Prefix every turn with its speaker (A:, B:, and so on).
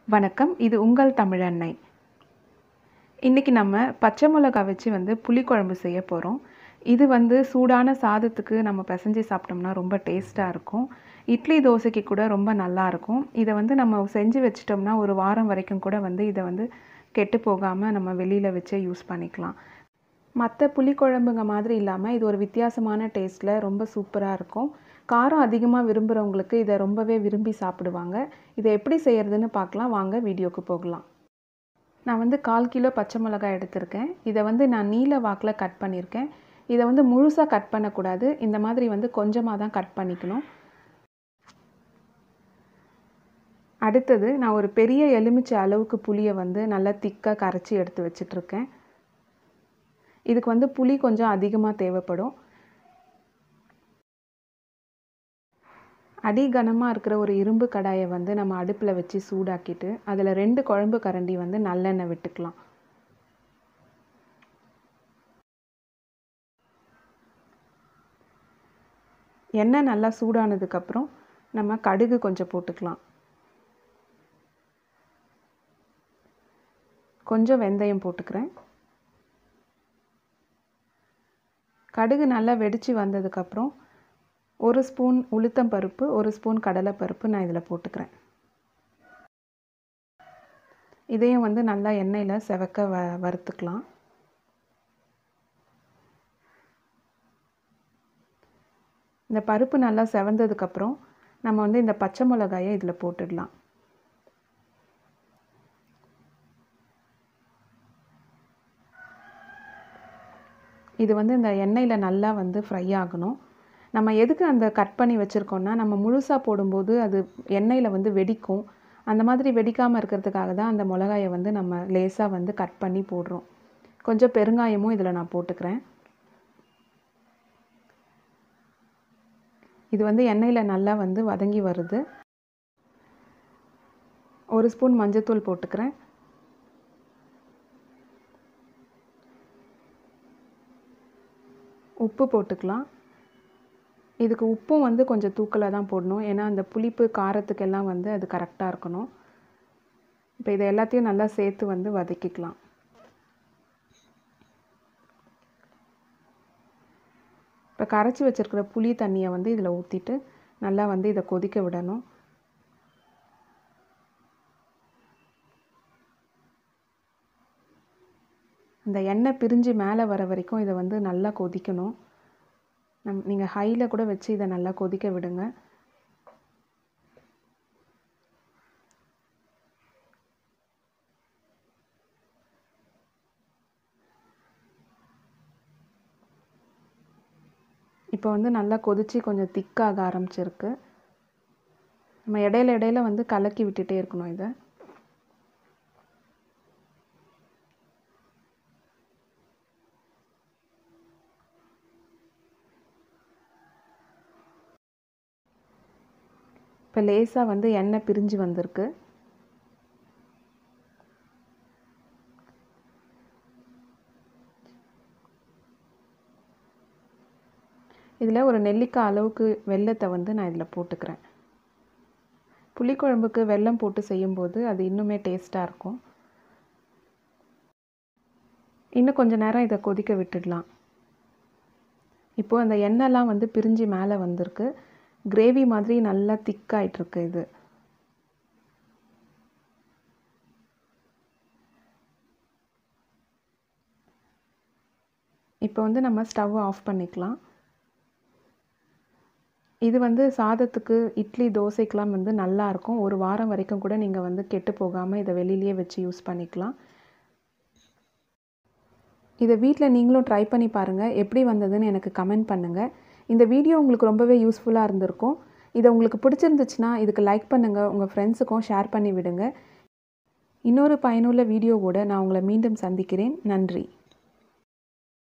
A: வணக்கம் இது உங்கள் தமிழன்னை இன்றைக்கி நம்ம பச்சை மிளகா வச்சு வந்து புளிக்குழம்பு செய்ய போகிறோம் இது வந்து சூடான சாதத்துக்கு நம்ம பிசைஞ்சு சாப்பிட்டோம்னா ரொம்ப டேஸ்ட்டாக இருக்கும் இட்லி தோசைக்கு கூட ரொம்ப நல்லா இருக்கும் இதை வந்து நம்ம செஞ்சு வச்சிட்டோம்னா ஒரு வாரம் வரைக்கும் கூட வந்து இதை வந்து கெட்டு போகாமல் நம்ம வெளியில் வச்சே யூஸ் பண்ணிக்கலாம் மற்ற புளிக்குழம்புங்க மாதிரி இல்லாமல் இது ஒரு வித்தியாசமான டேஸ்ட்டில் ரொம்ப சூப்பராக இருக்கும் காரம் அதிகமாக விரும்புகிறவங்களுக்கு இதை ரொம்பவே விரும்பி சாப்பிடுவாங்க இதை எப்படி செய்கிறதுன்னு பார்க்கலாம் வாங்க வீடியோக்கு போகலாம் நான் வந்து கால் கிலோ பச்சை மிளகாய் எடுத்திருக்கேன் இதை வந்து நான் நீல வாக்கில் கட் பண்ணியிருக்கேன் இதை வந்து முழுசாக கட் பண்ணக்கூடாது இந்த மாதிரி வந்து கொஞ்சமாக தான் கட் பண்ணிக்கணும் அடுத்தது நான் ஒரு பெரிய எலுமிச்சை அளவுக்கு புளியை வந்து நல்லா திக்காக கரைச்சி எடுத்து வச்சிட்ருக்கேன் இதுக்கு வந்து புளி கொஞ்சம் அதிகமாக தேவைப்படும் அடி கனமாக இருக்கிற ஒரு இரும்பு கடாயை வந்து நம்ம அடுப்பில் வச்சு சூடாக்கிட்டு அதில் ரெண்டு குழம்பு கரண்டி வந்து நல்லெண்ணெய் விட்டுக்கலாம் எண்ணெய் நல்லா சூடானதுக்கப்புறம் நம்ம கடுகு கொஞ்சம் போட்டுக்கலாம் கொஞ்சம் வெந்தயம் போட்டுக்கிறேன் கடுகு நல்லா வெடித்து வந்ததுக்கப்புறம் ஒரு ஸ்பூன் உளுத்தம் பருப்பு ஒரு ஸ்பூன் கடலைப்பருப்பு நான் இதில் போட்டுக்கிறேன் இதையும் வந்து நல்லா எண்ணெயில் செவக்க வ வறுத்துக்கலாம் இந்த பருப்பு நல்லா செவந்ததுக்கப்புறம் நம்ம வந்து இந்த பச்சை மிளகாயை இதில் போட்டுடலாம் இது வந்து இந்த எண்ணெயில் நல்லா வந்து ஃப்ரை ஆகணும் நம்ம எதுக்கு அந்த கட் பண்ணி வச்சுருக்கோன்னா நம்ம முழுசாக போடும்போது அது எண்ணெயில் வந்து வெடிக்கும் அந்த மாதிரி வெடிக்காமல் இருக்கிறதுக்காக தான் அந்த மிளகாயை வந்து நம்ம லேசாக வந்து கட் பண்ணி போடுறோம் கொஞ்சம் பெருங்காயமும் இதில் நான் போட்டுக்கிறேன் இது வந்து எண்ணெயில் நல்லா வந்து வதங்கி வருது ஒரு ஸ்பூன் மஞ்சத்தூள் போட்டுக்கிறேன் உப்பு போட்டுக்கலாம் இதுக்கு உப்பும் வந்து கொஞ்சம் தூக்கலாக தான் போடணும் ஏன்னா அந்த புளிப்பு காரத்துக்கெல்லாம் வந்து அது கரெக்டாக இருக்கணும் இப்போ இதை எல்லாத்தையும் நல்லா சேர்த்து வந்து வதக்கிக்கலாம் இப்போ கரைச்சி வச்சுருக்கிற புளி தண்ணியை வந்து இதில் ஊற்றிட்டு நல்லா வந்து இதை கொதிக்க விடணும் இந்த எண்ணெய் பிரிஞ்சு மேலே வர வரைக்கும் இதை வந்து நல்லா கொதிக்கணும் நம் நீங்கள் ஹையில் கூட வச்சு இதை நல்லா கொதிக்க விடுங்க இப்போ வந்து நல்லா கொதித்து கொஞ்சம் திக்காக ஆரம்பிச்சிருக்கு நம்ம இடையில இடையில வந்து கலக்கி விட்டுட்டே இருக்கணும் இதை இப்போ லேசாக வந்து எண்ணெய் பிரிஞ்சு வந்திருக்கு இதில் ஒரு நெல்லிக்காய் அளவுக்கு வெல்லத்தை வந்து நான் இதில் போட்டுக்கிறேன் புளிக்குழம்புக்கு வெல்லம் போட்டு செய்யும்போது அது இன்னுமே டேஸ்ட்டாக இருக்கும் இன்னும் கொஞ்சம் நேரம் இதை கொதிக்க விட்டுடலாம் இப்போது அந்த எண்ணெய்லாம் வந்து பிரிஞ்சு மேலே வந்திருக்கு கிரேவி மாதிரி நல்லா திக்காயிட்ருக்கு இது இப்போ வந்து நம்ம ஸ்டவ் ஆஃப் பண்ணிக்கலாம் இது வந்து சாதத்துக்கு இட்லி தோசைக்கெலாம் வந்து நல்லாயிருக்கும் ஒரு வாரம் வரைக்கும் கூட நீங்கள் வந்து கெட்டு போகாமல் இதை வெளியிலேயே வச்சு யூஸ் பண்ணிக்கலாம் இதை வீட்டில் நீங்களும் ட்ரை பண்ணி பாருங்கள் எப்படி வந்ததுன்னு எனக்கு கமெண்ட் பண்ணுங்கள் இந்த வீடியோ உங்களுக்கு ரொம்பவே யூஸ்ஃபுல்லாக இருந்திருக்கும் இதை உங்களுக்கு பிடிச்சிருந்துச்சுன்னா இதுக்கு லைக் பண்ணுங்கள் உங்கள் ஃப்ரெண்ட்ஸுக்கும் ஷேர் பண்ணி விடுங்க இன்னொரு பயனுள்ள வீடியோவோடு நான் உங்களை மீண்டும் சந்திக்கிறேன் நன்றி